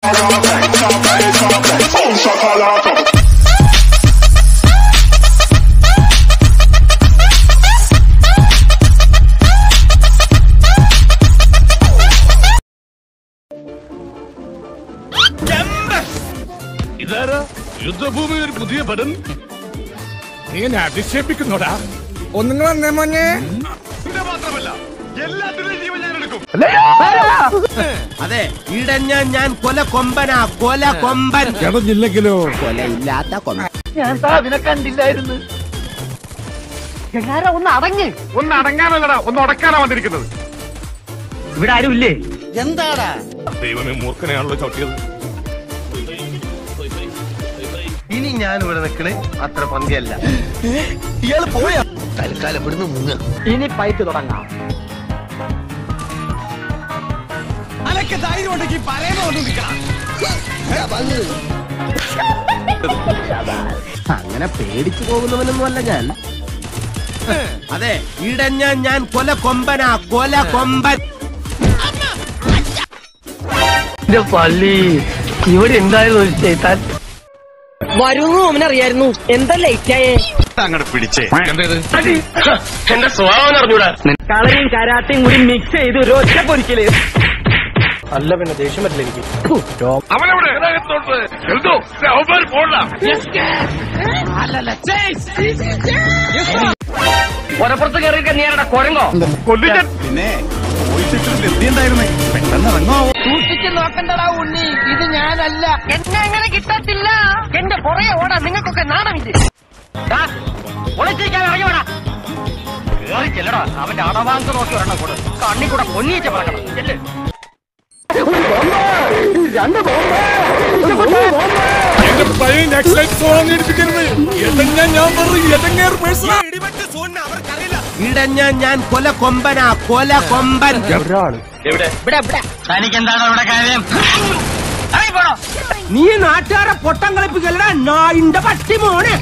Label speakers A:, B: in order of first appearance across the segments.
A: ഇതാരാ യുദ്ധഭൂമിയിൽ ഒരു പുതിയ പടം
B: നീ എന്നെ അധിക്ഷേപിക്കുന്നോടാ ഒന്നിങ്ങ് വന്നേ മോനെ
A: ഇത് മാത്രമല്ല എല്ലാത്തിനും ജീവൻ ഞാൻ എടുക്കും
C: അതെ ഇടഞ്ഞ ഞാൻ കൊല കൊമ്പനാ കൊല കൊമ്പൻ
B: കിടഞ്ഞില്ലെങ്കിലോ
C: കൊലയില്ലാത്ത കൊമ്പൻ
A: ഒന്ന് അടങ്ങാനല്ലടാ ഒന്ന് ഉടക്കാനാ വന്നിരിക്കുന്നത്
D: ഇവിടെ ആരും ഇല്ലേ
A: ദൈവമേ മൂർഖനെയാണല്ലോ ചവിട്ടിയത്
E: ഇനി ഞാൻ ഇവിടെ നിൽക്കണേ അത്ര പന്തിയല്ല ഇയാള് പോയാ തൽക്കാലം ഇവിടുന്ന് മുങ്ങ
D: ഇനി പൈക്ക് തുടങ്ങാം
C: അങ്ങനെ പേടിച്ചു പോകുന്നവനൊന്നും അല്ല ഞാൻ അതെ ഇടഞ്ഞ ഞാൻ കൊല കൊമ്പനാ കൊല കൊമ്പൻ
D: എന്റെ പള്ളി ഇവിടെ എന്തായിരുന്നു ഒരു ചെയ്താൻ
F: വരുന്നു അവനറിയായിരുന്നു എന്താ ലേറ്റ് ആയേ
A: അങ്ങോട്ട് പിടിച്ചേ
D: എന്റെ സ്വഭാവം അറിഞ്ഞൂടാ കളയും കരാട്ടയും കൂടി മിക്സ് ചെയ്ത് ഒരു ഒറ്റ പൊരിക്കല് അല്ല പിന്നെ ദേഷ്യം പറ്റില്ല എനിക്ക്
A: അവനവിടെ എന്തോ അവന്മാർ പോടാ
D: ഒരപ്പുറത്ത് കയറി നീരുടെ കുരങ്ങോ
A: കൊല്ലിക്കാൻ
F: സൂക്ഷിച്ച് നോക്കണ്ടടാ ഉണ്ണി ഇത് ഞാനല്ല എന്നെ അങ്ങനെ കിട്ടത്തില്ല എന്റെ പുറകെ ഓടാ നിങ്ങൾക്കൊക്കെ നാണമില്ലേ
D: ഒളിച്ചിരിക്കാൻ ഇറങ്ങി വേണം കേറി ചെല്ലടാ അവന്റെ അടവാങ്ക് നോക്കി ഒരെണ്ണം കൂടെ കണ്ണി കൂടെ പൊന്നിയിച്ച പറക്കണം ചെല്ല്
B: എന്റെ പഴയ നെക്സ്റ്റ് തോന്നിയിരിക്കരുത് എതങ്ങ ഞാൻ പറഞ്ഞു എതങ്ങേർ പേഴ്സണ
C: ഇടഞ്ഞ ഞാൻ കൊല കൊമ്പനാ കൊല കൊമ്പൻ
F: ഇവിടെ ഇവിടെ
D: തനിക്ക് എന്താണ് ഇവിടെ കാര്യം
C: നീ നാട്ടുകാരെ പൊട്ടം കളിപ്പിക്കലടാ നായിന്റെ പട്ടി മോനെ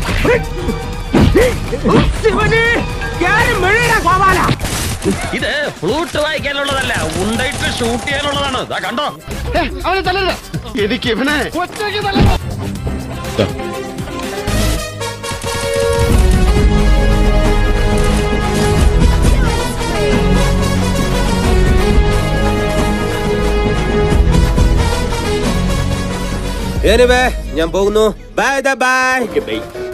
C: ശിവന് ഞാനും മെഴുകിടാ ഗോപാല
D: ഇത് ഫ്ലൂട്ട് വായിക്കാനുള്ളതല്ല ഉണ്ടയിട്ട് ഷൂട്ട് ചെയ്യാനുള്ളതാണ് ദാ കണ്ടോ
E: എനിക്ക് ഇവനെ
C: ഞാൻ പോകുന്നു ബൈ ബൈ